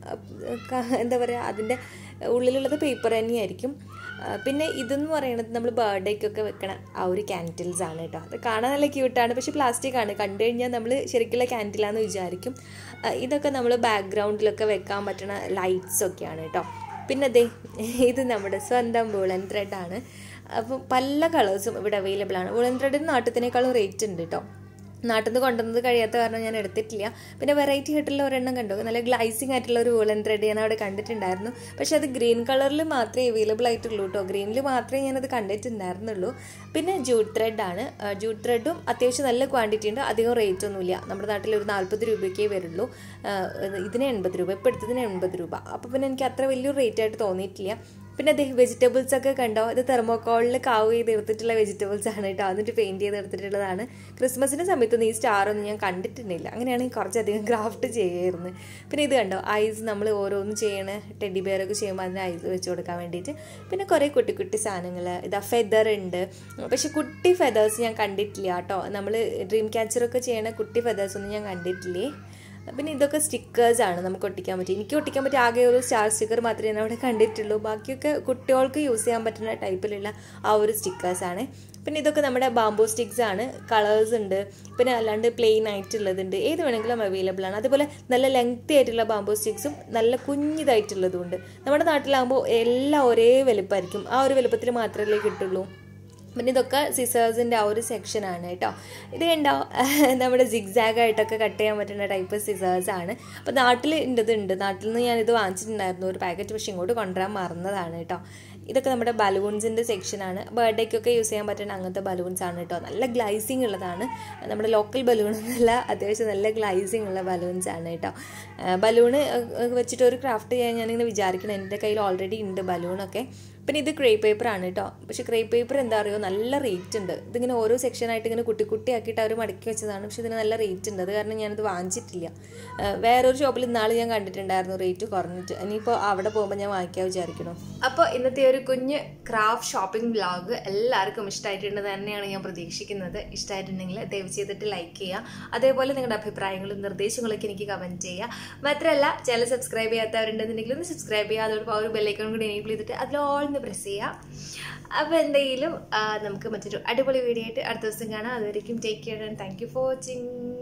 എന്താ പറയുക അതിൻ്റെ ഉള്ളിലുള്ളത് പേപ്പർ തന്നെയായിരിക്കും പിന്നെ ഇതെന്ന് പറയുന്നത് നമ്മൾ ബർത്ത്ഡേക്കൊക്കെ വെക്കണ ആ ഒരു ക്യാൻഡിൽസ് ആണ് കേട്ടോ അത് കാണാൻ നല്ല ക്യൂട്ടാണ് പക്ഷേ പ്ലാസ്റ്റിക് ആണ് കണ്ടു കഴിഞ്ഞാൽ നമ്മൾ ശരിക്കുള്ള ക്യാൻഡിലാന്ന് വിചാരിക്കും ഇതൊക്കെ നമ്മൾ ബാക്ക്ഗ്രൗണ്ടിലൊക്കെ വെക്കാൻ പറ്റുന്ന ലൈറ്റ്സ് ഒക്കെയാണ് കേട്ടോ പിന്നെ അതെ ഇത് നമ്മുടെ സ്വന്തം വൂളൻ ത്രെഡാണ് അപ്പം പല കളേഴ്സും ഇവിടെ അവൈലബിൾ ആണ് വൂളൻ ത്രെഡിന് നാട്ടത്തിനേക്കാളും റേറ്റ് ഉണ്ട് കേട്ടോ നാട്ടിൽ നിന്ന് കൊണ്ടുവന്നത് കഴിയാത്ത കാരണം ഞാൻ എടുത്തിട്ടില്ല പിന്നെ വെറൈറ്റി ആയിട്ടുള്ള ഒരെണ്ണം കണ്ടു നല്ല ഗ്ലൈസിങ് ആയിട്ടുള്ള ഒരു വൂളൻ ത്രെഡ് ഞാൻ അവിടെ കണ്ടിട്ടുണ്ടായിരുന്നു പക്ഷെ അത് ഗ്രീൻ കളറിൽ മാത്രമേ അവൈലബിൾ ആയിട്ടുള്ളൂ കേട്ടോ ഗ്രീനിൽ മാത്രമേ ഞാനത് കണ്ടിട്ടുണ്ടായിരുന്നുള്ളൂ പിന്നെ ജൂട്ട് ത്രെഡാണ് ജൂട്ട് ത്രെഡും അത്യാവശ്യം നല്ല ക്വാണ്ടിറ്റി ഉണ്ട് അധികം റേറ്റ് ഒന്നുമില്ല നമ്മുടെ നാട്ടിൽ ഒരു നാൽപ്പത് രൂപയ്ക്കേ വരുള്ളൂ ഇതിന് എൺപത് രൂപ ഇപ്പോൾ എടുത്തതിന് എൺപത് രൂപ അപ്പോൾ പിന്നെ എനിക്ക് അത്ര വലിയൊരു റേറ്റ് ആയിട്ട് തോന്നിയിട്ടില്ല പിന്നെ അതെ വെജിറ്റബിൾസ് ഒക്കെ കണ്ടോ ഇത് തെർമോക്കോളിൽ കാവ് ചെയ്ത് എടുത്തിട്ടുള്ള വെജിറ്റബിൾസ് ആണ് കേട്ടോ എന്നിട്ട് പെയിൻറ്റ് ചെയ്ത് എടുത്തിട്ടുള്ളതാണ് ക്രിസ്മസിൻ്റെ സമയത്തൊന്നും ഈ സ്റ്റാർ ഒന്നും ഞാൻ കണ്ടിട്ടുണ്ടില്ല അങ്ങനെയാണെങ്കിൽ കുറച്ചധികം ക്രാഫ്റ്റ് ചെയ്യായിരുന്നു പിന്നെ ഇത് കണ്ടോ ഐസ് നമ്മൾ ഓരോന്ന് ചെയ്യണ ടെഡി ബെയർ ഒക്കെ ചെയ്യുമ്പോൾ അതിന് ഐസ് വെച്ച് കൊടുക്കാൻ വേണ്ടിയിട്ട് പിന്നെ കുറേ കുട്ടി കുട്ടി സാധനങ്ങൾ ഇതാ ഫെദർ ഉണ്ട് പക്ഷെ കുട്ടി ഫെദേഴ്സ് ഞാൻ കണ്ടിട്ടില്ല കേട്ടോ നമ്മൾ ഡ്രീം ക്യാച്ചറൊക്കെ ചെയ്യണ കുട്ടി ഫെദേഴ്സ് ഒന്നും ഞാൻ കണ്ടിട്ടില്ലേ പിന്നെ ഇതൊക്കെ സ്റ്റിക്കേഴ്സ് ആണ് നമുക്ക് ഒട്ടിക്കാൻ പറ്റും എനിക്ക് ഒട്ടിക്കാൻ പറ്റിയ ആകെ ഒരു സ്റ്റാർ സ്റ്റിക്കർ മാത്രമേ ഞാൻ അവിടെ കണ്ടിട്ടുള്ളൂ ബാക്കിയൊക്കെ കുട്ടികൾക്ക് യൂസ് ചെയ്യാൻ പറ്റുന്ന ടൈപ്പിലുള്ള ആ ഒരു സ്റ്റിക്കേഴ്സ് ആണ് പിന്നെ ഇതൊക്കെ നമ്മുടെ ബാംബോ സ്റ്റിക്സ് ആണ് കളേഴ്സ് ഉണ്ട് പിന്നെ അല്ലാണ്ട് പ്ലെയിൻ ആയിട്ടുള്ളതുണ്ട് ഏത് വേണമെങ്കിലും അവൈലബിൾ ആണ് അതുപോലെ നല്ല ലെങ്തി ആയിട്ടുള്ള ബാംബോ സ്റ്റിക്സും നല്ല കുഞ്ഞിതായിട്ടുള്ളതും ഉണ്ട് നമ്മുടെ നാട്ടിലാകുമ്പോൾ എല്ലാം ഒരേ വലുപ്പമായിരിക്കും ആ ഒരു വലുപ്പത്തിൽ മാത്രമല്ലേ കിട്ടുള്ളൂ പിന്നെ ഇതൊക്കെ സിസേഴ്സിൻ്റെ ആ ഒരു സെക്ഷനാണ് കേട്ടോ ഇത് കണ്ടോ നമ്മുടെ സിഗ്സാഗ് ആയിട്ടൊക്കെ കട്ട് ചെയ്യാൻ പറ്റുന്ന ടൈപ്പ് സിസേഴ്സ് ആണ് അപ്പോൾ നാട്ടിൽ ഇതുണ്ട് നാട്ടിൽ നിന്ന് ഞാനിത് വാങ്ങിച്ചിട്ടുണ്ടായിരുന്നു ഒരു പാക്കറ്റ് പക്ഷേ ഇങ്ങോട്ട് കൊണ്ടുവരാൻ മറന്നതാണ് കേട്ടോ ഇതൊക്കെ നമ്മുടെ ബലൂൺസിൻ്റെ സെക്ഷനാണ് ബർത്ത്ഡേക്കൊക്കെ യൂസ് ചെയ്യാൻ പറ്റുന്ന അങ്ങനത്തെ ബലൂൺസ് ആണ് കേട്ടോ നല്ല ഗ്ലൈസിങ് ഉള്ളതാണ് നമ്മുടെ ലോക്കൽ ബലൂൺ എന്നല്ല അത്യാവശ്യം നല്ല ഗ്ലൈസിങ് ഉള്ള ബലൂൺസ് ആണ് കേട്ടോ ബലൂണ് വെച്ചിട്ട് ഒരു ക്രാഫ്റ്റ് ചെയ്യാൻ ഞാനിങ്ങനെ വിചാരിക്കണം എൻ്റെ കയ്യിൽ ഓൾറെഡി ഉണ്ട് ബലൂണൊക്കെ പിന്നെ ഇത് ക്രേ പേപ്പർ ആണ് കേട്ടോ പക്ഷേ ക്രേ പേപ്പർ എന്താ പറയുക നല്ല റേറ്റ് ഉണ്ട് ഇതിങ്ങനെ ഓരോ സെക്ഷനായിട്ട് ഇങ്ങനെ കുട്ടി കുട്ടി ആക്കിയിട്ട് അവർ മടക്കി വെച്ചതാണ് പക്ഷേ ഇതിന് നല്ല റേറ്റ് ഉണ്ട് അത് കാരണം ഞാനത് വാങ്ങിച്ചിട്ടില്ല വേറൊരു ഷോപ്പിൽ ഇന്നാൾ ഞാൻ കണ്ടിട്ടുണ്ടായിരുന്നു റേറ്റ് കുറഞ്ഞിട്ട് ഇനിയിപ്പോൾ അവിടെ പോകുമ്പോൾ ഞാൻ വാങ്ങിക്കാൻ വിചാരിക്കണം അപ്പോൾ ഇന്നത്തെ ഒരു കുഞ്ഞ് ക്രാഫ്റ്റ് ഷോപ്പിംഗ് വ്ളോഗ് എല്ലാവർക്കും ഇഷ്ടമായിട്ടുണ്ട് തന്നെയാണ് ഞാൻ പ്രതീക്ഷിക്കുന്നത് ഇഷ്ടമായിട്ടുണ്ടെങ്കിൽ ദയവ് ചെയ്തിട്ട് ലൈക്ക് ചെയ്യുക അതേപോലെ നിങ്ങളുടെ അഭിപ്രായങ്ങളും നിർദ്ദേശങ്ങളൊക്കെ എനിക്ക് കമൻറ്റ് ചെയ്യുക മാത്രമല്ല ചാനൽ സബ്സ്ക്രൈബ് ചെയ്യാത്തവരുണ്ടെന്നുണ്ടെങ്കിൽ ഒന്ന് സബ്സ്ക്രൈബ് ചെയ്യുക അതോടൊപ്പം ആ ഒരു ബെല്ലൈക്കൺ കൂടി എനേബിൾ ചെയ്തിട്ട് അതിലോൾ ഒന്ന് പ്രസ് ചെയ്യുക അപ്പോൾ എന്തെങ്കിലും നമുക്ക് മറ്റൊരു അടിപൊളി വീഡിയോ ആയിട്ട് അടുത്ത ദിവസം കാണാം അതുവരെയും take care and thank you for watching